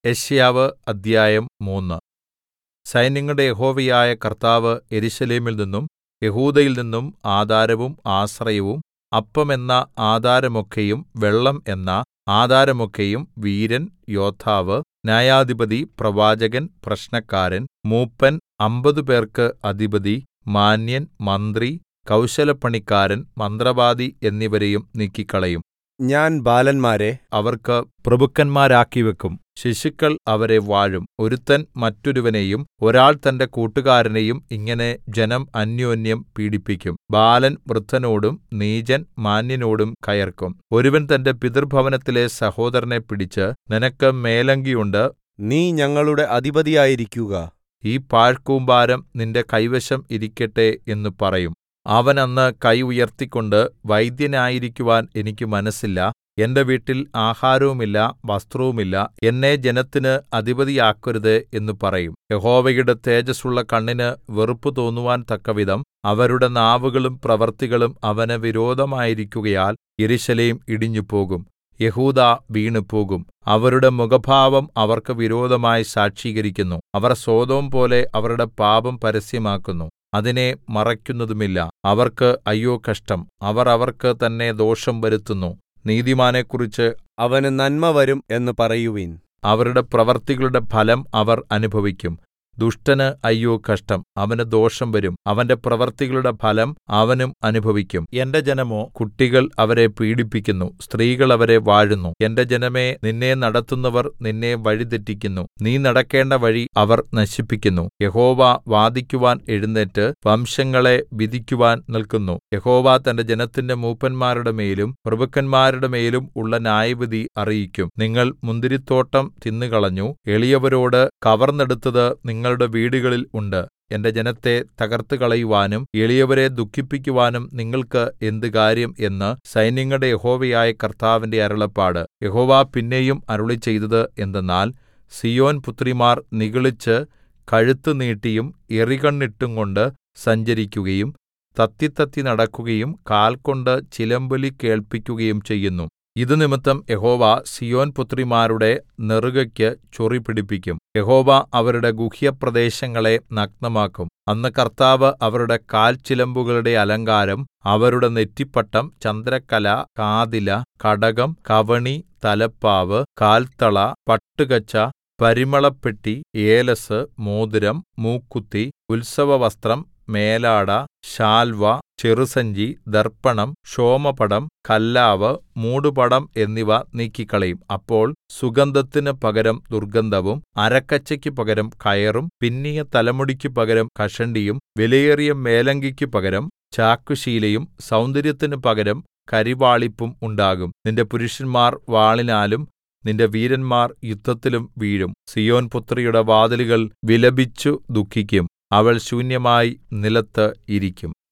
യെശയ്യാവ് അദ്ധ്യായം മൂന്ന് സൈന്യങ്ങളുടെ യഹോവയായ കർത്താവ് യെരൂശലേമിൽ നിന്നും യെഹൂദയിൽ നിന്നും ആധാരവും ആശ്രയവും അപ്പം എന്ന ആധാരമൊക്കെയും വെള്ളം എന്ന ആധാരമൊക്കെയും വീരൻ യോദ്ധാവ് ന്യായാധിപതി പ്രവാചകൻ പ്രശ്നക്കാരൻ മൂപ്പൻ അമ്പതുപേർക്ക് അധിപതി മാന്യൻ മന്ത്രി കൗശലപ്പണിക്കാരൻ മന്ത്രവാദി എന്നിവരെയും നീക്കിക്കളയും ഞാൻ ബാലന്മാരെ അവർക്ക് പ്രഭുക്കന്മാരാക്കിവെക്കും ശിശുക്കൾ അവരെ വാഴും ഒരുത്തൻ മറ്റൊരുവനെയും ഒരാൾ തന്റെ കൂട്ടുകാരനെയും ഇങ്ങനെ ജനം അന്യോന്യം പീഡിപ്പിക്കും ബാലൻ വൃദ്ധനോടും നീചൻ മാന്യനോടും കയർക്കും ഒരുവൻ തന്റെ പിതൃഭവനത്തിലെ സഹോദരനെ പിടിച്ച് നിനക്ക് മേലങ്കിയുണ്ട് നീ ഞങ്ങളുടെ അധിപതിയായിരിക്കുക ഈ പാഴ്കൂമ്പാരം നിന്റെ കൈവശം ഇരിക്കട്ടെ എന്ന് പറയും അവൻ അന്ന് കൈ ഉയർത്തിക്കൊണ്ട് വൈദ്യനായിരിക്കുവാൻ എനിക്ക് മനസ്സില്ല എന്റെ വീട്ടിൽ ആഹാരവുമില്ല വസ്ത്രവുമില്ല എന്നെ ജനത്തിന് അധിപതിയാക്കരുത് എന്ന് പറയും യഹോവയുടെ തേജസ്സുള്ള കണ്ണിന് വെറുപ്പ് തോന്നുവാൻ തക്കവിധം അവരുടെ നാവുകളും പ്രവൃത്തികളും അവന് വിരോധമായിരിക്കുകയാൽ യെരൂശലേം ഇടിഞ്ഞുപോകും യെഹൂദാ വീണുപോകും അവരുടെ മുഖഭാവം അവർക്ക് വിരോധമായി സാക്ഷീകരിക്കുന്നു അവർ സൊദോം പോലെ അവരുടെ പാപം പരസ്യമാക്കുന്നു അതിനെ മറയ്ക്കുന്നതുമില്ല അവർക്ക് അയ്യോ കഷ്ടം അവർ അവർക്ക് തന്നെ ദോഷം വരുത്തുന്നു നീതിമാനെക്കുറിച്ച് അവന് നന്മ വരും എന്ന് പറയുവിൻ അവരുടെ പ്രവൃത്തികളുടെ ഫലം അവർ അനുഭവിക്കും ദുഷ്ടന് അയ്യോ കഷ്ടം അവന് ദോഷം വരും അവന്റെ പ്രവൃത്തികളുടെ ഫലം അവനും അനുഭവിക്കും എന്റെ ജനമോ കുട്ടികൾ അവരെ പീഡിപ്പിക്കുന്നു സ്ത്രീകൾ അവരെ വാഴുന്നു എന്റെ ജനമേ നിന്നെ നടത്തുന്നവർ നിന്നെ വഴിതെറ്റിക്കുന്നു നീ നടക്കേണ്ട വഴി അവർ നശിപ്പിക്കുന്നു യഹോവ വാദിക്കുവാൻ എഴുന്നേറ്റ് വംശങ്ങളെ വിധിക്കുവാൻ നിൽക്കുന്നു യഹോവ തന്റെ ജനത്തിന്റെ മൂപ്പന്മാരുടെ മേലും പ്രഭുക്കന്മാരുടെ മേലും ഉള്ള ന്യായവിധി അറിയിക്കും നിങ്ങൾ മുന്തിരിത്തോട്ടം തിന്നുകളഞ്ഞു എളിയവരോട് കവർന്നെടുത്തത് നിങ്ങളുടെ വീടുകളിൽ ഉണ്ട് എന്റെ ജനത്തെ തകർത്തുകളയുവാനും എളിയവരെ ദുഃഖിപ്പിക്കുവാനും നിങ്ങൾക്ക് എന്ത് കാര്യം എന്ന് സൈന്യങ്ങളുടെ യഹോവയായ കർത്താവിന്റെ അരുളപ്പാട് യഹോവ പിന്നെയും അരുളിച്ചെയ്തത് എന്തെന്നാൽ സിയോൻ പുത്രിമാർ നിഗളിച്ച് കഴുത്ത് നീട്ടിയും എറികണ്ണിട്ടുംകൊണ്ട് സഞ്ചരിക്കുകയും തത്തിത്തത്തി നടക്കുകയും കാൽകൊണ്ട് ചിലമ്പൊലി കേൾപ്പിക്കുകയും ചെയ്യുന്നു ഇത് നിമിത്തം യഹോവ സിയോൻ പുത്രിമാരുടെ നെറുകയ്ക്ക് ചൊറി പിടിപ്പിക്കും യഹോവ അവരുടെ ഗുഹ്യപ്രദേശങ്ങളെ നഗ്നമാക്കും അന്ന് കർത്താവ് അവരുടെ കാൽച്ചിലമ്പുകളുടെ അലങ്കാരം അവരുടെ നെറ്റിപ്പട്ടം ചന്ദ്രക്കല കാതില കടകം കവണി തലപ്പാവ് കാൽത്തള പട്ടുകച്ച പരിമളപ്പെട്ടി ഏലസ് മോതിരം മൂക്കുത്തി ഉത്സവവസ്ത്രം മേലാട ശാൽവ ചെറുസഞ്ചി ദർപ്പണം ക്ഷോമപടം കല്ലാവ് മൂടുപടം എന്നിവ നീക്കിക്കളയും അപ്പോൾ സുഗന്ധത്തിന് പകരം ദുർഗന്ധവും അരക്കച്ചയ്ക്ക് പകരം കയറും പിന്നിയ തലമുടിക്ക് പകരം കഷണ്ടിയും വിലയേറിയ മേലങ്കിക്ക് പകരം ചാക്കുശീലയും സൗന്ദര്യത്തിന് പകരം കരിവാളിപ്പും ഉണ്ടാകും നിന്റെ പുരുഷന്മാർ വാളിനാലും നിന്റെ വീരന്മാർ യുദ്ധത്തിലും വീഴും സിയോൻ പുത്രിയുടെ വാതിലുകൾ വിലപിച്ചു ദുഃഖിക്കും അവൾ ശൂന്യമായി നിലത്ത് ഇരിക്കും